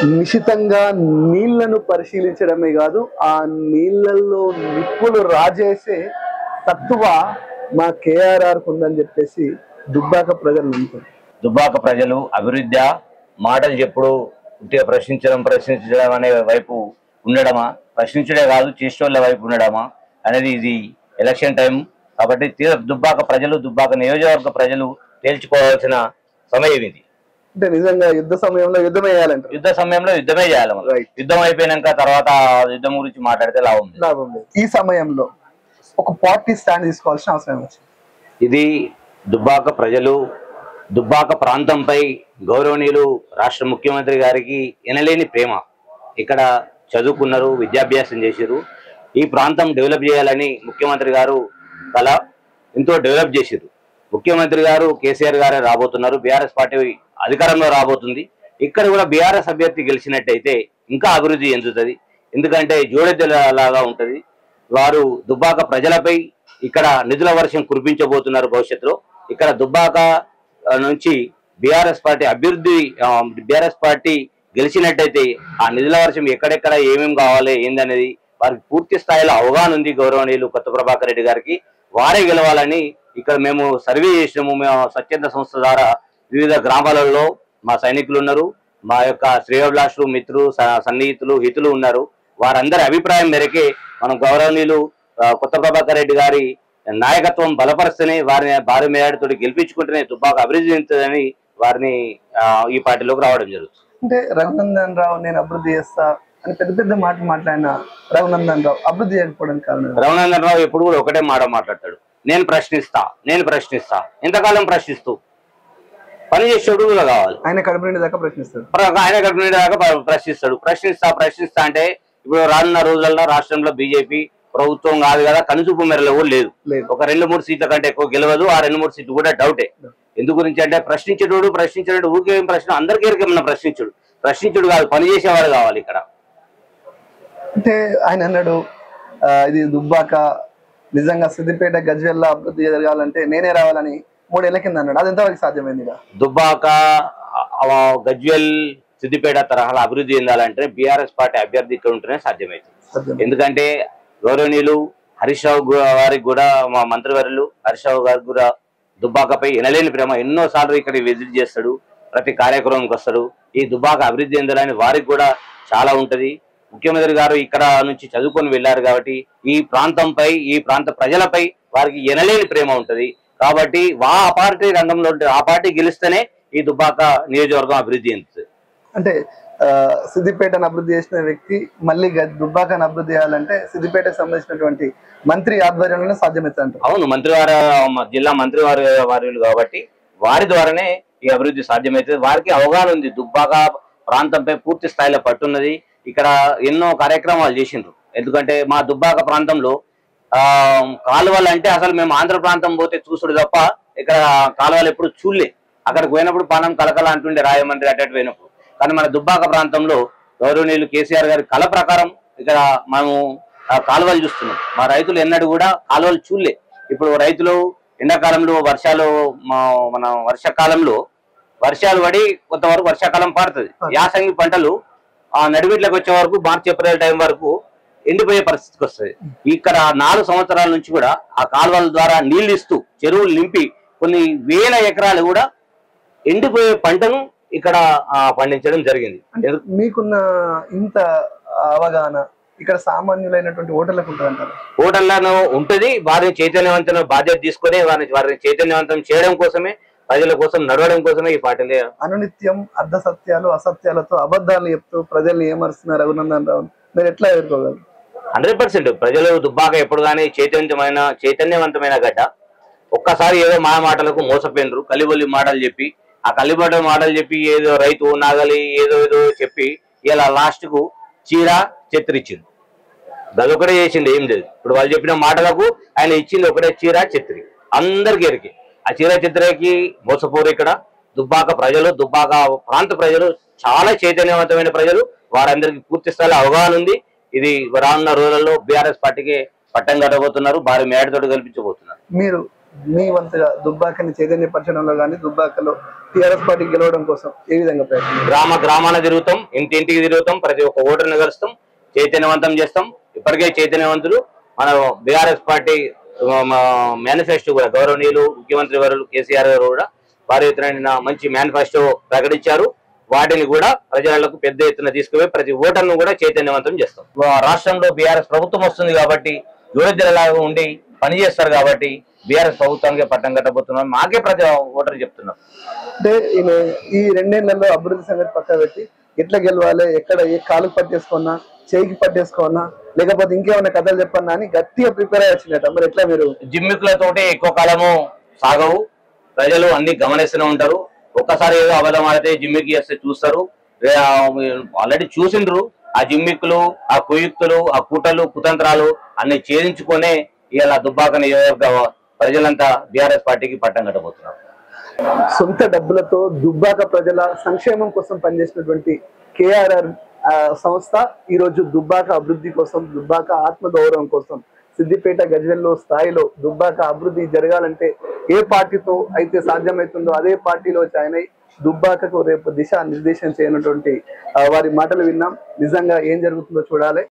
నిశితంగా నీళ్లను పరిశీలించడమే కాదు ఆ నీళ్లలో నిప్పులు రాజేసే తత్వ మా కేఆర్ఆర్ ఉందని చెప్పేసి దుబ్బాక ప్రజలు నమ్ముతారు దుబ్బాక ప్రజలు అభివృద్ధి మాటలు చెప్పుడు ఉట్టిగా ప్రశ్నించడం ప్రశ్నించడం అనే వైపు ఉండడమా ప్రశ్నించడే కాదు చేసేవాళ్ళ వైపు ఉండడమా అనేది ఇది ఎలక్షన్ టైం కాబట్టి తీర దుబ్బాక ప్రజలు దుబ్బాక నియోజకవర్గ ప్రజలు తేల్చుకోవాల్సిన సమయం ఇది అంటే నిజంగా యుద్ధ సమయంలో యుద్ధం వేయాలంటారు యుద్ధ సమయంలో యుద్ధమే చేయాలి మనం. Right. యుద్ధం అయిపోయినాక తర్వాత యుద్ధం గురించి మాట్లాడితే లాభం లేదు. లాభం లేదు ఈ సమయంలో ఒక పార్టీ స్టాండ్ తీసుకోవాల్సిన అవసరం వచ్చింది ఇది దుబ్బాక ప్రజలు దుబ్బాక ప్రాంతంపై గౌరవనీయులు రాష్ట్ర ముఖ్యమంత్రి గారికి ఎనలేని ప్రేమ ఇక్కడ చదువుకున్నారు విద్యాభ్యాసం చేశారు ఈ ప్రాంతం డెవలప్ చేయాలని ముఖ్యమంత్రి గారు కల ఎంతో డెవలప్ చేశారు ముఖ్యమంత్రి గారు కేసీఆర్ గారే రాబోతున్నారు బీఆర్ఎస్ పార్టీ అధికారంలో రాబోతుంది ఇక్కడ కూడా బీఆర్ఎస్ అభ్యర్థి గెలిచినట్టయితే ఇంకా అభివృద్ధి చెందుతుంది ఎందుకంటే జోడెద్దెల లాగా ఉంటది వారు దుబ్బాక ప్రజలపై ఇక్కడ నిధుల వర్షం కురిపించబోతున్నారు భవిష్యత్తులో ఇక్కడ దుబ్బాక ఆ, నుంచి బీఆర్ఎస్ పార్టీ అభివృద్ధి బీఆర్ఎస్ పార్టీ గెలిచినట్టయితే ఆ నిధుల వర్షం ఎక్కడెక్కడ ఏమేమి కావాలి ఏందనేది వారికి పూర్తి స్థాయిలో అవగాహన ఉంది గౌరవనీయులు కొత్త ప్రభాకర్ రెడ్డి గారికి వారే గెలవాలని ఇక్కడ మేము సర్వే చేసినాము మేము స్వచ్ఛంద సంస్థ ద్వారా వివిధ గ్రామాలలో మా సైనికులు ఉన్నారు మా యొక్క శ్రేయోభిలాషులు మిత్రులు స- సన్నిహితులు హితులు ఉన్నారు వారందరి అభిప్రాయం మేరకే మనం గౌరవనీయులు ఆ, కొత్త ప్రభాకర్ రెడ్డి గారి నాయకత్వం బలపరుస్తేనే వారిని భారీ మేడతో గెలిపించుకుంటేనే దుబ్బాక అభివృద్ధి చెందుతుందని వారిని ఆ, ఈ పార్టీలోకి రావడం జరుగుతుంది అంటే రఘునందన్ రావు నేను అభివృద్ధి చేస్తా అని పెద్ద పెద్ద మాటలు మాట్లాడిన రఘునందన్ రావు అభివృద్ధి చేయకపోవడానికి కారణం ఏంటి? రఘునందన్ రావు ఎప్పుడు కూడా ఒకటే మాట మాట్లాడతాడు నేను ప్రశ్నిస్తా నేను ప్రశ్నిస్తా ఎంతకాలం ప్రశ్నిస్తూ పని చేసేవాడు కూడా కావాలి ఆయన కడుపు నిండి దాకా ప్రశ్నిస్తారు ప్ర- ఆయన కడుపు దాకా ప్ర- ప్రశ్నిస్తాడు ప్రశ్నిస్తా ప్రశ్నిస్తా అంటే ఇప్పుడు రానున్న రోజుల్లో రాష్ట్రంలో బీజేపీ ప్రభుత్వం కాదు కదా కనుచూపు మేరలో కూడా లేదు లేదు ఒక రెండు మూడు సీట్ల కంటే ఎక్కువ గెలవదు ఆ రెండు మూడు సీట్లు కూడా డౌటే ఎందు గురించి అంటే ప్రశ్నించేటోడు ప్రశ్నించేటోడు ఊరికే ఏం ప్రశ్న అందరికీ ఏమైనా ప్రశ్నించుడు ప్రశ్నించుడు కాదు పని చేసేవాడు కావాలి ఇక్కడ అంటే ఆయన అన్నాడు ఆ, ఇది దుబ్బాక నిజంగా సిద్దిపేట గజ్వెల్ల అభివృద్ధి జరగాలంటే నేనే రావాలని మూడేళ్ల కింద అన్నాడు అది ఎంతవరకు సాధ్యమైంది ఇక? దుబ్బాక ఆ, గజ్వెల్ సిద్దిపేట తరహాలో అభివృద్ధి చెందాలంటే బీఆర్ఎస్ పార్టీ అభ్యర్థి ఇక్కడ ఉంటేనే సాధ్యమవుతుంది సాధ్యం ఎందుకంటే గౌరవనీయులు హరీష్ రావు గు- వారికి కూడా మా మంత్రివర్యులు హరీష్ రావు గారికి కూడా దుబ్బాకపై ఎనలేని ప్రేమ ఎన్నో సార్లు ఇక్కడ విజిట్ చేస్తాడు ప్రతి కార్యక్రమంకి వస్తాడు ఈ దుబ్బాక అభివృద్ధి చెందాలని వారికి కూడా చాలా ఉంటది ముఖ్యమంత్రి గారు ఇక్కడ నుంచి చదువుకొని వెళ్ళారు కాబట్టి ఈ ప్రాంతంపై ఈ ప్రాంత ప్రజలపై వారికి ఎనలేని ప్రేమ ఉంటది కాబట్టి వా ఆ పార్టీ రంగంలో ఉంటే ఆ పార్టీ గెలిస్తేనే ఈ దుబ్బాక నియోజకవర్గం అభివృద్ధి చెందుతుంది అంటే ఆ, సిద్దిపేటను అభివృద్ధి చేసిన వ్యక్తి మళ్ళీ గ- దుబ్బాకను అభివృద్ధి చేయాలంటే సిద్దిపేటకు సంబంధించినటువంటి మంత్రి ఆధ్వర్యంలోనే సాధ్యమవుతుంది అంటారు అవును మంత్రివారి జిల్లా మంత్రివారి వారులు కాబట్టి వారి ద్వారానే ఈ అభివృద్ధి సాధ్యమవుతుంది వారికి అవగాహన ఉంది దుబ్బాక ప్రాంతంపై పూర్తి స్థాయిలో పట్టున్నది ఇక్కడ ఎన్నో కార్యక్రమాలు చేసిండ్రు ఎందుకంటే మా దుబ్బాక ప్రాంతంలో ఆ కాలువలు అంటే అసలు మేము ఆంధ్ర ప్రాంతం పోతే చూసుడు తప్ప ఇక్కడ కాలువలు ఎప్పుడు చూడలే అక్కడికి పోయినప్పుడు పానం కలకల అంటుండే రాయమండ్రి అటు పోయినప్పుడు కానీ మన దుబ్బాక ప్రాంతంలో గౌరవనీయులు కేసీఆర్ గారి కళ ప్రకారం ఇక్కడ మనము ఆ కాలువలు చూస్తున్నాం మా రైతులు ఎన్నడూ కూడా కాలువలు చూడలే ఇప్పుడు రైతులు ఎండాకాలంలో వర్షాలు మా- మన వర్షాకాలంలో వర్షాలు పడి కొంతవరకు వర్షాకాలం పడుతుంది యాసంగి పంటలు ఆ నడిమిట్లకు వచ్చే వరకు మార్చి ఏప్రిల్ టైం వరకు ఎండిపోయే పరిస్థితికి వస్తుంది ఇక్కడ నాలుగు సంవత్సరాల నుంచి కూడా ఆ కాలువల ద్వారా నీళ్లు ఇస్తూ చెరువులు నింపి కొన్ని వేల ఎకరాలు కూడా ఎండిపోయే పంటను ఇక్కడ ఆ, పండించడం జరిగింది అంటే మీకున్న ఇంత అవగాహన ఇక్కడ సామాన్యులైనటువంటి ఓటర్లకు ఉంటుంది అంటారు ఓటర్లను ఉంటది వారిని చైతన్యవంతం బాధ్యత తీసుకొని వారిని వారిని చైతన్యవంతం చేయడం కోసమే ప్రజల కోసం నడవడం కోసమే ఈ పార్టీని అనునిత్యం అర్ధ సత్యాలు అసత్యాలతో అబద్ధాలు చెప్తూ ప్రజల్ని ఏమరుస్తున్నారు రఘునందన్ రావు మీరు ఎట్లా ఎదుర్కోగలరు హండ్రెడ్ పర్సెంట్ ప్రజలు దుబ్బాక ఎప్పుడు కానీ చైతన్యమైన చైతన్యవంతమైన గడ్డ ఒక్కసారి ఏదో మా మాటలకు మోసపోయినరు కలిబొల్లి మాటలు చెప్పి ఆ కలిబొడ్డ మాటలు చెప్పి ఏదో రైతు నాగలి ఏదో ఏదో చెప్పి ఇలా లాస్ట్ కు చీర చెత్తిరిచ్చింది గదొకటే చేసింది ఏం లేదు ఇప్పుడు వాళ్ళు చెప్పిన మాటలకు ఆయన ఇచ్చింది ఒకటే చీర చెత్తిరి అందరికి ఎరికి ఆ చీర చిత్రకి మోసపోరు ఇక్కడ దుబ్బాక ప్రజలు దుబ్బాక ప్రాంత ప్రజలు చాలా చైతన్యవంతమైన ప్రజలు వారందరికీ పూర్తి స్థాయిలో అవగాహన ఉంది ఇది రానున్న రోజులలో బీఆర్ఎస్ పార్టీకి పట్టం కట్టబోతున్నారు భారీ మేడతోటి కల్పించబోతున్నారు మీరు మీ వంతుగా దుబ్బాకని చైతన్యపరచడంలో కానీ దుబ్బాకలో టీఆర్ఎస్ పార్టీ గెలవడం కోసం ఏ విధంగా ప్రయత్నం గ్రామ గ్రామాన తిరుగుతాం ఇంటింటికి తిరుగుతాం ప్రతి ఒక్క ఓటర్ని కలుస్తాం చైతన్యవంతం చేస్తాం ఇప్పటికే చైతన్యవంతులు మన బీఆర్ఎస్ పార్టీ మేనిఫెస్టో కూడా గౌరవనీయులు ముఖ్యమంత్రి గారు కేసీఆర్ గారు కూడా భారీ ఎత్తున మంచి మేనిఫెస్టో ప్రకటించారు వాటిని కూడా ప్రజలకు పెద్ద ఎత్తున తీసుకుపోయి ప్రతి ఓటర్ను కూడా చైతన్యవంతం చేస్తాం వా- రాష్ట్రంలో బీఆర్ఎస్ ప్రభుత్వం వస్తుంది కాబట్టి యువజలాగా ఉండి పనిచేస్తారు కాబట్టి బీఆర్ఎస్ ప్రభుత్వానికి పట్టం కట్టబోతున్నాం మాకే ప్రతి ఓటర్ చెప్తున్నాం అంటే ఈయన ఈ రెండేళ్లలో అభివృద్ధి సంగతి పక్క పెట్టి ఎట్లా గెలవాలి ఎక్కడ ఏ కాలుకు పట్టేసుకున్నా చేయికి పట్టేసుకున్నా లేకపోతే ఇంకేమైనా కథలు చెప్పన్నా అని గట్టిగా ప్రిపేర్ అయ్యి వచ్చినట్ట మరి ఎట్లా మీరు జిమ్మికులతోటి ఎక్కువ కాలము సాగవు ప్రజలు అన్ని గమనిస్తూనే ఉంటారు ఒక్కసారి ఏదో అబద్ధం ఆడితే జిమ్మికి చేస్తే చూస్తారు ఆల్రెడీ చూసిండ్రు ఆ జిమ్మిక్కులు ఆ కుయుక్తులు ఆ కుటలు కుతంత్రాలు అన్ని ఛేదించుకొనే ఇలా దుబ్బాక నియోజకవర్గ ప్రజలంతా బీఆర్ఎస్ పార్టీకి పట్టం కట్టబోతున్నారు సొంత డబ్బులతో దుబ్బాక ప్రజల సంక్షేమం కోసం పనిచేసినటువంటి కేఆర్ఆర్ సంస్థ ఈ రోజు దుబ్బాక అభివృద్ధి కోసం దుబ్బాక ఆత్మ గౌరవం కోసం సిద్దిపేట గజ్వెల్లో స్థాయిలో దుబ్బాక అభివృద్ధి జరగాలంటే ఏ పార్టీతో అయితే సాధ్యమవుతుందో అదే పార్టీలో జాయిన్ అయి దుబ్బాకకు రేపు దిశ నిర్దేశం చేయనటువంటి ఆ, వారి మాటలు విన్నాం నిజంగా ఏం జరుగుతుందో చూడాలి